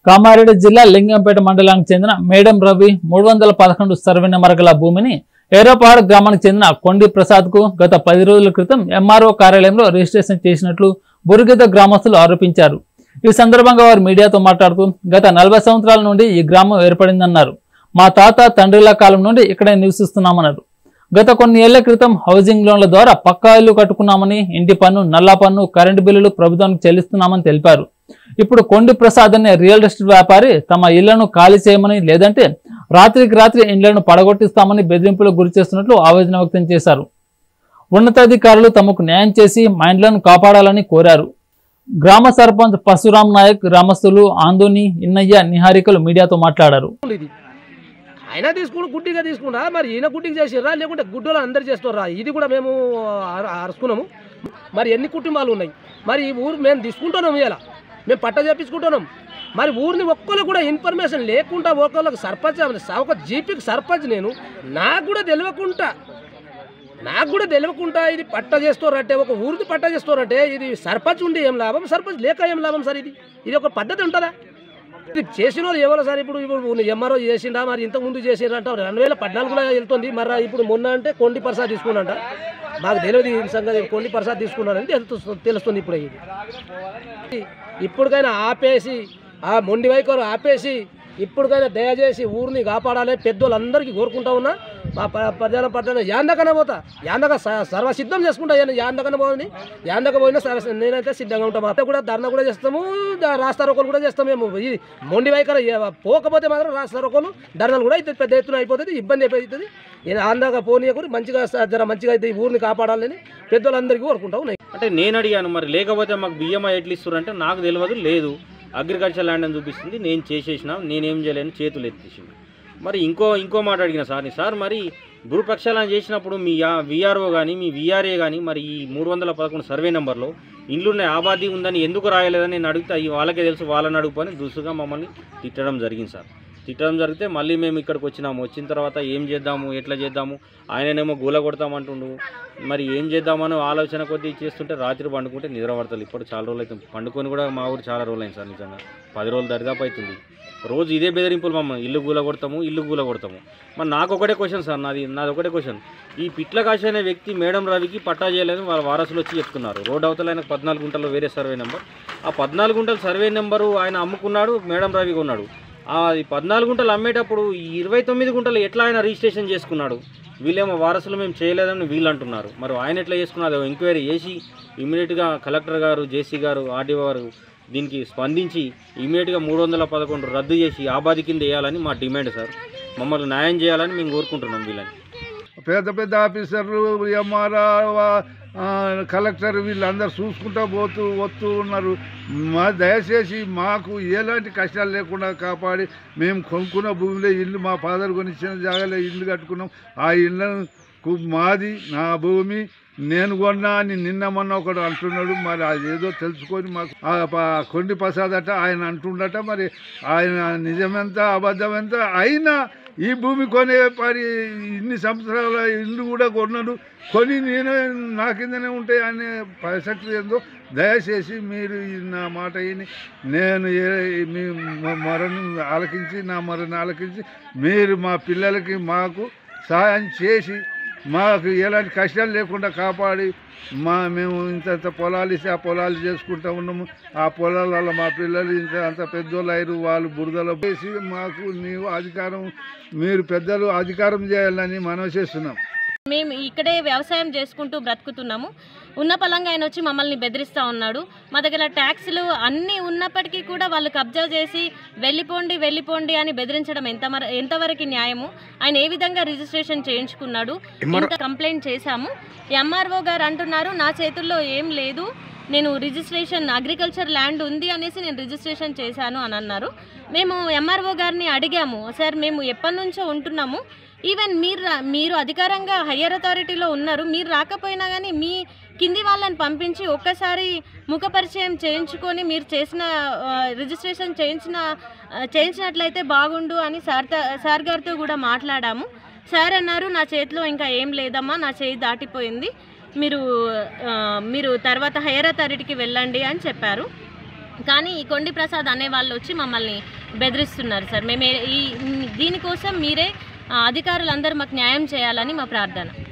కామారెడ్డి జిల్లా లింగంపేట మండలానికి చెందిన మేడం రవి మూడు వందల పదకొండు సర్వే నెంబర్ గల భూమిని ఏరోపాడు గ్రామానికి చెందిన కొండి ప్రసాద్ కు గత పది రోజుల క్రితం ఎంఆర్ఓ కార్యాలయంలో రిజిస్ట్రేషన్ చేసినట్లు బురుగిద గ్రామస్తులు ఆరోపించారు ఈ సందర్భంగా వారు మీడియాతో మాట్లాడుతూ గత నలభై సంవత్సరాల నుండి ఈ గ్రామం ఏర్పడిందన్నారు మా తాత తండ్రిల కాలం నుండి ఇక్కడే నివసిస్తున్నామన్నారు గత కొన్ని ఏళ్ల క్రితం హౌసింగ్ లోన్ల ద్వారా పక్కా ఇల్లు కట్టుకున్నామని ఇంటి పన్ను నల్లా పన్ను కరెంటు బిల్లులు ప్రభుత్వానికి చెల్లిస్తున్నామని తెలిపారు ఇప్పుడు కొండి ప్రసాద్ అనే రియల్ ఎస్టేట్ వ్యాపారి తమ ఇళ్లను ఖాళీ చేయమని లేదంటే రాత్రికి రాత్రి ఇండ్లను పడగొట్టిస్తామని బెదిరింపులకు గురి చేస్తున్నట్లు ఆవేదన వ్యక్తం చేశారు ఉన్నతాధికారులు తమకు న్యాయం చేసి మా ఇండ్లను కాపాడాలని కోరారు గ్రామ సర్పంచ్ పరశురామ్ నాయక్ గ్రామస్తులు ఆందోని ఇన్నయ్య నిహారికలు మీడియాతో మాట్లాడారు ఇది అయినా తీసుకుని గుడ్డిగా తీసుకున్నా మరి ఈయన గుడ్డిగా చేసిర్రా లేకుంటే గుడ్డోళ్ళు అందరు చేస్తారా ఇది కూడా మేము అర- అరుచుకున్నాము మరి ఎన్ని కుటుంబాలు ఉన్నాయి మరి ఈ ఊరు మేము తీసుకుంటున్నాం ఇలా మేము పట్ట చేపించుకుంటున్నాం మరి ఊరిని ఒక్కరు కూడా ఇన్ఫర్మేషన్ లేకుండా ఒకళ్ళకి సర్పంచ్ ఒక జీపీకి సర్పంచ్ నేను నాకు కూడా తెలియకుండా నాకు కూడా తెలియకుండా ఇది పట్ట చేస్తారంటే ఒక ఊరిని పట్ట చేస్తారంటే ఇది సర్పంచ్ ఉండి ఏం లాభం సర్పంచ్ లేక ఏం లాభం సార్ ఇది ఇది ఒక పద్ధతి ఉంటుందా ఇది చేసిన వాళ్ళు ఎవరో సార్ ఇప్పుడు ఇప్పుడు ఎంఆర్ఓ చేసిండా మరి ఇంతకు ముందు చేసిండ్రంట రెండు వేల పద్నాలుగులో వెళ్తుంది మరి ఇప్పుడు మొన్న అంటే కొండి ప్రసాద్ తీసుకున్నాంట మాకు తెలియదు ఈ సంగతి కొండి ప్రసాద్ తీసుకున్నాడని తెలుస్తుంది తెలుస్తుంది ఇప్పుడు ఇది ఇప్పటికైనా ఆపేసి ఆ మొండి వైఖరు ఆపేసి ఇప్పటికైనా దయచేసి ఊరిని కాపాడాలి పెద్దోళ్ళందరికీ కోరుకుంటా ఉన్నా మా ప- ప్రజల పట్ల యాందకనే పోతా యాందక స- సర్వ సిద్ధం చేసుకుంటా యాందకనే పోని యాందక పోయినా సర్వ నేనైతే సిద్ధంగా ఉంటాం అప్పుడు కూడా ధర్నా కూడా చేస్తాము ద- రాస్తా రోకోలు కూడా చేస్తాము మేము ఇది మొండి వైఖరి ఏ- పోకపోతే మాత్రం రాస్తా రోకోలు ధర్నాలు కూడా అయితే పెద్ద ఎత్తున అయిపోతుంది ఇబ్బంది అయిపోతుంది నేను ఆందాక పోనీయకూరి మంచిగా స- జర మంచిగా అయితే ఈ ఊరిని కాపాడాలని పెద్దోళ్ళందరికీ కోరుకుంటా ఉన్నాయి అంటే నేను అడిగాను మరి లేకపోతే మాకు బియ్యం ఎట్లా ఇస్తారు అంటే నాకు తెలియదు లేదు అగ్రికల్చర్ ల్యాండ్ అని చూపిస్తుంది నేను చేసేసిన నేనేం చేయలేను చేతులు ఎత్తేసింది మరి ఇంకో ఇంకో మాట అడిగిన సార్ని సార్ మరి భూపక్షాలను చేసినప్పుడు మీ విఆర్ఓ కానీ మీ విఆర్ఏ కానీ మరి ఈ మూడు వందల పదకొండు సర్వే నెంబర్లో ఇండ్లున్న ఆబాది ఉందని ఎందుకు రాయలేదని నేను అడిగితే అవి వాళ్ళకే తెలుసు వాళ్ళని అడుగుకొని దుస్తుగా మమ్మల్ని తిట్టడం జరిగింది సార్ తిట్టడం జరిగితే మళ్ళీ మేము ఇక్కడికి వచ్చినాము వచ్చిన తర్వాత ఏం చేద్దాము ఎట్లా చేద్దాము ఆయననేమో గూల కొడతామంటుండు మరి ఏం చేద్దామని ఆలోచన కొద్దీ చేస్తుంటే రాత్రి పండుకుంటే నిద్ర పడతారు ఇప్పుడు చాలా రోజులు అవుతుంది పండుకొని కూడా మా ఊరు చాలా రోజులు అయింది సార్ నిజంగా పది రోజులు దరిదాపు అవుతుంది రోజు ఇదే బెదిరింపులు మమ్మల్ని ఇల్లు గూల కొడతాము ఇల్లు గూల కొడతాము మరి నాకు ఒకటే క్వశ్చన్ సార్ నాది నాది ఒకటే క్వశ్చన్ ఈ పిట్లకాశ అనే వ్యక్తి మేడం రవికి పట్టా చేయలేదని వాళ్ళ వారసులు వచ్చి చెప్తున్నారు రోడ్ అవతల ఆయనకు పద్నాలుగు గుంటల్లో వేరే సర్వే నెంబర్ ఆ పద్నాలుగు గుంటల సర్వే నెంబరు ఆయన అమ్ముకున్నాడు మేడం రవి కొన్నాడు ఆ ఈ పద్నాలుగు గుంటలు అమ్మేటప్పుడు ఈ ఇరవై తొమ్మిది గుంటలు ఎట్లా ఆయన రిజిస్ట్రేషన్ చేసుకున్నాడు వీళ్ళేమో వారసులు మేము చేయలేదని వీళ్ళు అంటున్నారు మరి ఆయన ఎట్లా చేసుకున్నారు ఎంక్వైరీ చేసి ఇమీడియట్గా కలెక్టర్ గారు జేసీ గారు ఆర్డీఓ గారు దీనికి స్పందించి ఇమీడియట్గా మూడు వందల పదకొండు రద్దు చేసి ఆబాది కింద వేయాలని మా డిమాండ్ సార్ మమ్మల్ని న్యాయం చేయాలని మేము కోరుకుంటున్నాం వీళ్ళని పెద్ద పెద్ద ఆఫీసర్లు ఎంఆర్ఆర్ కలెక్టర్ వీళ్ళందరూ చూసుకుంటూ పోతూ వస్తూ ఉన్నారు మా దయచేసి మాకు ఎలాంటి కష్టాలు లేకుండా కాపాడి మేము కొనుక్కున్న భూమిలో ఇల్లు మా ఫాదర్ కొనిచ్చిన జాగాలో ఇల్లు కట్టుకున్నాం ఆ ఇళ్ళకు మాది నా భూమి నేను కొన్నా అని నిన్న మొన్న ఒకడు అంటున్నాడు మరి అది ఏదో తెలుసుకొని మాకు ఆ ప- కొండి ప్రసాద్ అట ఆయన అంటుండట మరి ఆయన నిజమెంత అబద్ధమెంత అయినా ఈ భూమి కొనే పరి ఇన్ని సంవత్సరాల ఇల్లు కూడా కొన్నాడు కొని నేను నా కిందనే ఉంటాయి అనే పరిస్థితి ఏందో దయచేసి మీరు ఈ నా మాట విని నేను ఏ- మీ మ- మరణం ఆలకించి నా మరణం ఆలకించి మీరు మా పిల్లలకి మాకు సహాయం చేసి మాకు ఎలాంటి కష్టాలు లేకుండా కాపాడి మా మేము ఇంత ఇంత పొలాలు ఇస్తే ఆ పొలాలు చేసుకుంటూ ఉన్నాము ఆ పొలాలలో మా పిల్లలు ఇంత అంత పెద్దోళ్ళు అయ్యారు వాళ్ళు బురదలో వేసి మాకు నీవు అధికారం మీరు పెద్దలు అధికారం చేయాలని మనం చేస్తున్నాం మేము ఇక్కడే వ్యవసాయం చేసుకుంటూ బ్రతుకుతున్నాము ఉన్న పలంగా ఆయన వచ్చి మమ్మల్ని బెదిరిస్తూ ఉన్నాడు మా దగ్గర ట్యాక్స్లు అన్నీ ఉన్నప్పటికీ కూడా వాళ్ళు కబ్జా చేసి వెళ్ళిపోండి వెళ్ళిపోండి అని బెదిరించడం ఎంత మర- ఎంతవరకు న్యాయము ఆయన ఏ విధంగా రిజిస్ట్రేషన్ చేయించుకున్నాడు ఇంత కంప్లైంట్ చేశాము ఎంఆర్ఓ గారు అంటున్నారు నా చేతుల్లో ఏం లేదు నేను రిజిస్ట్రేషన్ అగ్రికల్చర్ ల్యాండ్ ఉంది అనేసి నేను రిజిస్ట్రేషన్ చేశాను అని అన్నారు మేము ఎంఆర్ఓ గారిని అడిగాము సార్ మేము ఎప్పటి నుంచో ఉంటున్నాము ఈవెన్ మీరు రా- మీరు అధికారంగా హయ్యర్ అథారిటీలో ఉన్నారు మీరు రాకపోయినా కానీ మీ కింది వాళ్ళని పంపించి ఒక్కసారి ముఖ పరిచయం చేయించుకొని మీరు చేసిన ఆ, రిజిస్ట్రేషన్ చేయించిన ఆ, చేయించినట్లయితే బాగుండు అని సార్ త- సార్ గారితో కూడా మాట్లాడాము సార్ అన్నారు నా చేతిలో ఇంకా ఏం లేదమ్మా నా చేయి దాటిపోయింది మీరు ఆ, మీరు తర్వాత హయ్యర్ అథారిటీకి వెళ్ళండి అని చెప్పారు కానీ ఈ కొండి ప్రసాద్ అనే వాళ్ళు వచ్చి మమ్మల్ని బెదిరిస్తున్నారు సార్ మేము ఏ- ఈ దీనికోసం మీరే ఆ, అధికారులందరూ మాకు న్యాయం చేయాలని మా ప్రార్థన